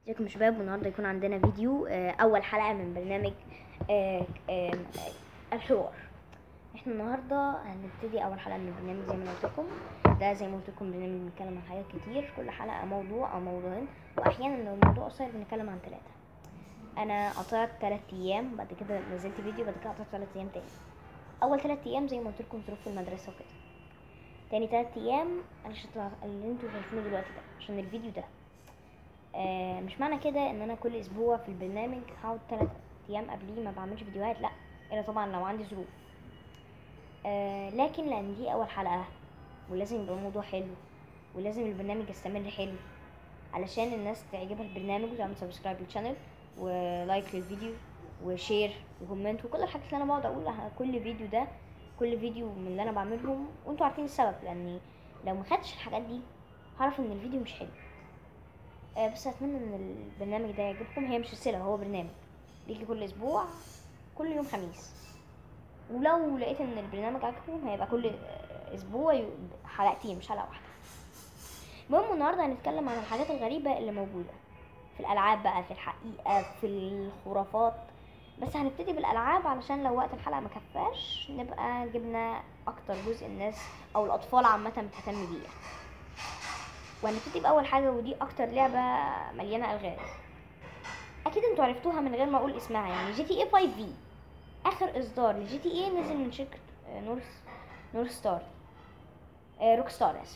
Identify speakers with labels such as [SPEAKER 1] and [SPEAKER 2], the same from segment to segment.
[SPEAKER 1] ازيكم يا شباب والنهارده يكون عندنا فيديو آه، اول حلقه من برنامج آه، آه، الحوار احنا النهارده هنبتدي اول حلقه من البرنامج زي ما أنا قلت لكم ده زي ما قلت لكم برنامج بنتكلم عن حاجات كتير كل حلقه موضوع او موضوعين واحيانا لو الموضوع قصير بنتكلم عن ثلاثه انا قطعت ثلاث ايام بعد كده نزلت فيديو بعد كده قطعت ثلاث ايام تاني اول ثلاث ايام زي ما قلت لكم ظروف في المدرسه وكده تاني ثلاث ايام علشان اللي انتوا شايفينه دلوقتي ده عشان الفيديو ده آه مش معنى كده ان انا كل اسبوع في البرنامج هقعد تلات ايام قبليه ما بعملش فيديوهات لا الا طبعا لو عندي ظروف آه لكن لان دي اول حلقه ولازم يبقى الموضوع حلو ولازم البرنامج يستمر حلو علشان الناس تعجبها البرنامج وتعمل سبسكرايب للشانل ولايك للفيديو وشير وكومنت وكل الحاجات اللي انا بقعد اقولها كل فيديو ده كل فيديو من اللي انا بعملهم وانتوا عارفين السبب لاني لو ما خدتش الحاجات دي هعرف ان الفيديو مش حلو آه، بس اتمنى ان البرنامج ده يعجبكم هي مش سلسله هو برنامج بيجي كل اسبوع كل يوم خميس ولو لقيت ان البرنامج عجبكم هيبقى كل آه، اسبوع يو- حلقتين مش حلقه واحده المهم النهارده هنتكلم عن الحاجات الغريبه اللي موجوده في الالعاب بقى في الحقيقه في الخرافات بس هنبتدي بالالعاب علشان لو وقت الحلقه ما كفاش نبقى جبنا اكتر جزء الناس او الاطفال عامه بتهتم بيه وهنبتدي باول حاجه ودي اكتر لعبه مليانه الغاز اكيد انتوا عرفتوها من غير ما اقول اسمها يعني جي تي اي 5 في اخر اصدار لجي تي اي نزل من شركه آه، نورث نورث ستار آه، روك ستار اسف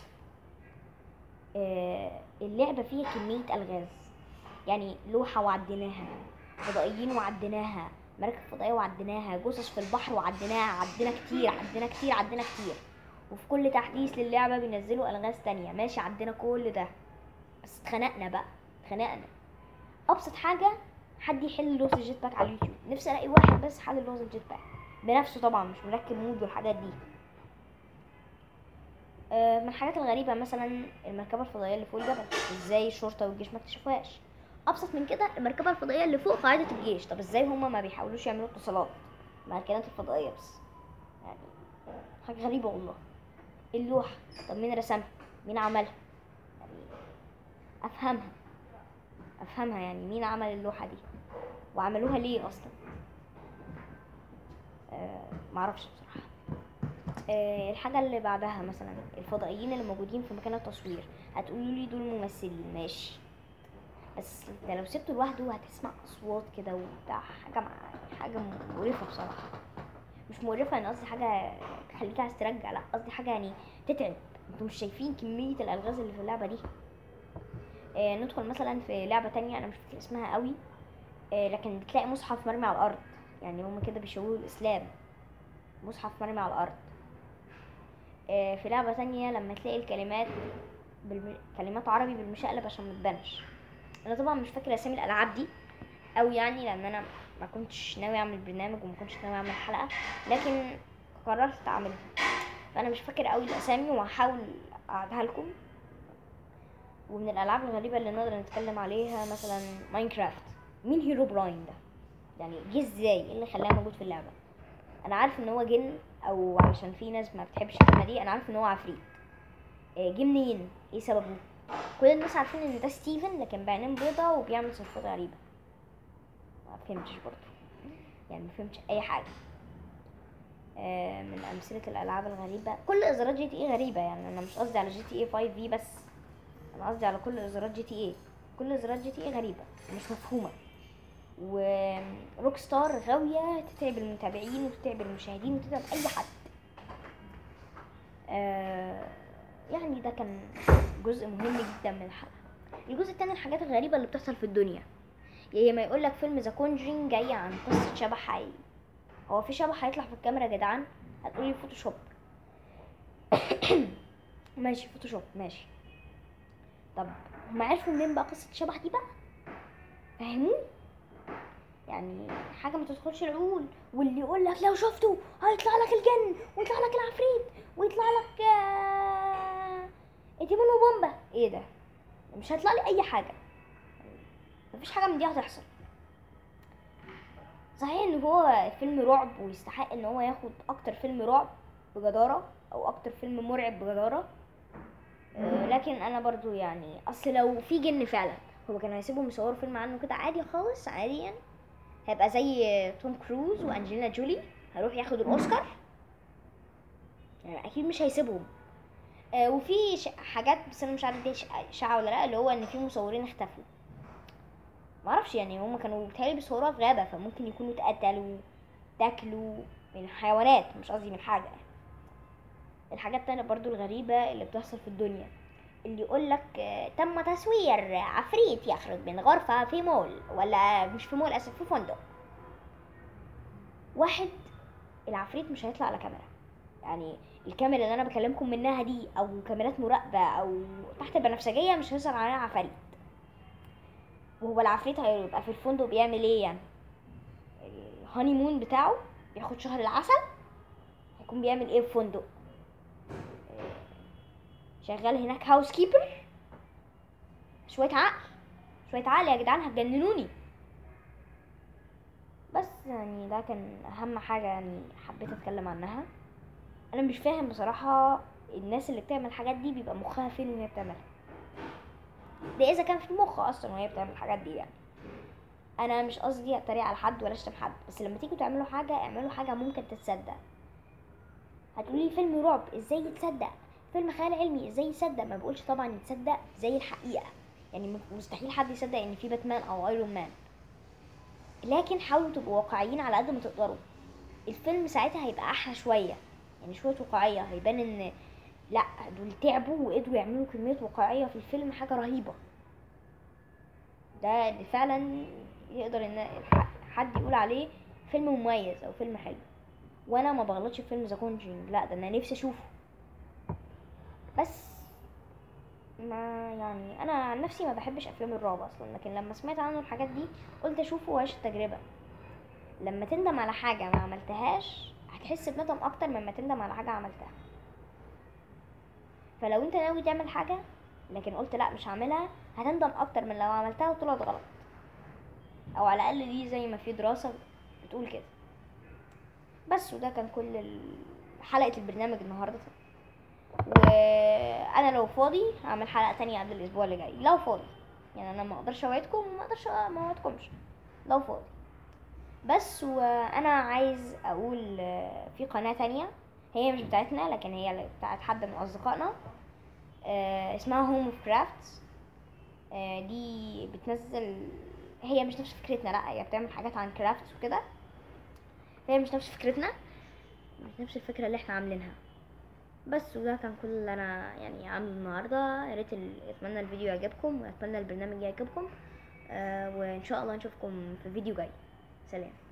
[SPEAKER 1] آه، اللعبه فيها كميه الغاز يعني لوحه وعديناها فضائيين وعديناها مراكب فضائيه وعديناها جثث في البحر وعديناها عدينا كتير عدينا كتير عدينا كتير وفي كل تحديث للعبة بينزلوا ألغاز تانية ماشي عدينا كل ده بس اتخنقنا بقى اتخنقنا أبسط حاجة حد يحل لغز الجيت باك على اليوتيوب نفسي ألاقي واحد بس حل لغز الجيت باك بنفسه طبعا مش مركب مود والحاجات دي آه، من الحاجات الغريبة مثلا المركبة الفضائية اللي فوق الجبل ازاي الشرطة والجيش ما اكتشفوهاش أبسط من كده المركبة الفضائية اللي فوق قاعدة الجيش طب ازاي هما ما بيحاولوش يعملوا اتصالات مع الكائنات الفضائية بس يعني حاجة غريبة والله اللوحة طب مين رسمها مين عملها يعني افهمها افهمها يعني مين عمل اللوحة دي وعملوها ليه اصلا آه معرفش بصراحة آه الحاجة اللي بعدها مثلا الفضائيين اللي موجودين في مكان التصوير هتقولوا لي دول ممثلين ماشي بس ده لو سبته لوحده هتسمع اصوات كده وبتاع حاجة مع حاجة مقرفة بصراحة مش مقرفة انا قصدي حاجة تخليك عايز ترجع لا قصدي حاجة يعني تتعب انتوا مش شايفين كمية الالغاز اللي في اللعبة دي آه ندخل مثلا في لعبة تانية انا مش فاكر اسمها قوي آه لكن بتلاقي مصحف مرمي على الارض يعني هما كده بيشوهوا الاسلام مصحف مرمي على الارض آه في لعبة تانية لما تلاقي الكلمات بالم... كلمات عربي بالمشقلب عشان ما تبانش انا طبعا مش فاكر اسامي الالعاب دي او يعني لان انا ما كنتش ناوي اعمل برنامج وما كنتش ناوي اعمل حلقه لكن قررت اعملها فانا مش فاكر قوي الاسامي وهحاول اعدها لكم ومن الالعاب الغريبه اللي نقدر نتكلم عليها مثلا ماينكرافت مين هيرو براين ده يعني جه ازاي ايه اللي خلاه موجود في اللعبه انا عارف ان هو جن او علشان في ناس ما بتحبش الكلمه دي انا عارف ان هو عفريت آه، جه منين ايه سببه كل الناس عارفين ان ده ستيفن لكن بعينين بيضة وبيعمل صفات غريبه ما فهمتش برضه يعني ما فهمتش اي حاجه آه، من امثله الالعاب الغريبه كل اصدارات جي تي اي غريبه يعني انا مش قصدي على جي تي اي 5 في بس انا قصدي على كل اصدارات جي تي اي كل اصدارات جي تي اي غريبه مش مفهومه وروك ستار غاويه تتعب المتابعين وتتعب المشاهدين وتتعب اي حد آه، يعني ده كان جزء مهم جدا من الحلقه الجزء التاني الحاجات الغريبه اللي بتحصل في الدنيا يا ما يقول لك فيلم ذا كونجرينج جاي عن قصه شبح حقيقي هو في شبح هيطلع في الكاميرا يا جدعان هتقولي فوتوشوب ماشي فوتوشوب ماشي طب هما عرفوا منين بقى قصه الشبح دي بقى فاهمون يعني حاجه ما تدخلش العقول واللي يقول لك لو شفته هيطلع لك الجن ويطلع لك العفريت ويطلع لك آه، تيمون وبومبا ايه ده مش هيطلع لي اي حاجه مفيش حاجه من دي هتحصل صحيح ان هو فيلم رعب ويستحق ان هو ياخد اكتر فيلم رعب بجدارة او اكتر فيلم مرعب بجدارة آه، لكن انا برضو يعني اصل لو في جن فعلا هو كانوا هيسيبهم يصوروا فيلم عنه كده عادي خالص عادي يعني هيبقى زي توم كروز وانجلينا جولي هيروح ياخد الاوسكار يعني اكيد مش هيسيبهم آه وفي ش- حاجات بس انا مش عارف دي إش- اشاعه ولا لا اللي هو ان في مصورين اختفوا معرفش يعني هم كانوا بيتهيألي بيصوروها في غابة فممكن يكونوا اتقتلوا تاكلوا من الحيوانات مش قصدي من حاجة يعني. الحاجات التانية برضو الغريبة اللي بتحصل في الدنيا اللي يقولك آه، تم تصوير عفريت يخرج من غرفة في مول ولا مش في مول اسف في فندق واحد العفريت مش هيطلع على كاميرا يعني الكاميرا اللي انا بكلمكم منها دي او كاميرات مراقبة او تحت البنفسجية مش هيظهر عليها عفاريت وهو العفريت هيبقى في الفندق بيعمل ايه يعني الهاني مون بتاعه بياخد شهر العسل هيكون بيعمل ايه في فندق شغال هناك هاوس كيبر شوية عقل شوية عقل يا جدعان هتجننوني بس يعني ده كان اهم حاجة يعني حبيت اتكلم عنها انا مش فاهم بصراحة الناس اللي بتعمل الحاجات دي بيبقى مخها فين وهي بتعملها ده اذا كان في المخ اصلا وهي بتعمل الحاجات دي يعني انا مش قصدي اتريق على حد ولا اشتم حد بس لما تيجوا تعملوا حاجه اعملوا حاجه ممكن تتصدق هتقولي فيلم رعب ازاي يتصدق فيلم خيال علمي ازاي يتصدق ما بقولش طبعا يتصدق زي الحقيقه يعني مستحيل حد يصدق ان في باتمان او ايرون مان لكن حاولوا تبقوا واقعيين على قد ما تقدروا الفيلم ساعتها هيبقى احلى شويه يعني شويه واقعيه هيبان ان لا دول تعبوا وقدروا يعملوا كميه واقعيه في الفيلم حاجه رهيبه ده اللي فعلا يقدر ان الح- حد يقول عليه فيلم مميز او فيلم حلو وانا ما بغلطش في فيلم ذا كونجرينج لا ده انا نفسي اشوفه بس ما يعني انا عن نفسي ما بحبش افلام الرعب اصلا لكن لما سمعت عنه الحاجات دي قلت اشوفه واعيش التجربه لما تندم على حاجه ما عملتهاش هتحس بندم اكتر مما تندم على حاجه عملتها فلو انت ناوي تعمل حاجه لكن قلت لا مش هعملها هتندم اكتر من لو عملتها وطلعت غلط او على الاقل دي زي ما في دراسه بتقول كده بس وده كان كل ال- حلقه البرنامج النهارده وانا لو فاضي هعمل حلقه تانية قبل الاسبوع اللي جاي لو فاضي يعني انا ما اقدرش اوعدكم وما اقدرش ما اوعدكمش لو فاضي بس وانا عايز اقول آه، في قناه تانية هي مش بتاعتنا لكن هي بتاعت حد من اصدقائنا آه، اسمها هوم اوف كرافتس دي بتنزل هي مش نفس فكرتنا لا هي بتعمل حاجات عن كرافتس وكده هي مش نفس فكرتنا مش نفس الفكرة اللي احنا عاملينها بس وده كان كل اللي انا يعني عامله النهارده يا ريت ال- اتمنى الفيديو يعجبكم واتمنى البرنامج يعجبكم آه وان شاء الله نشوفكم في فيديو جاي سلام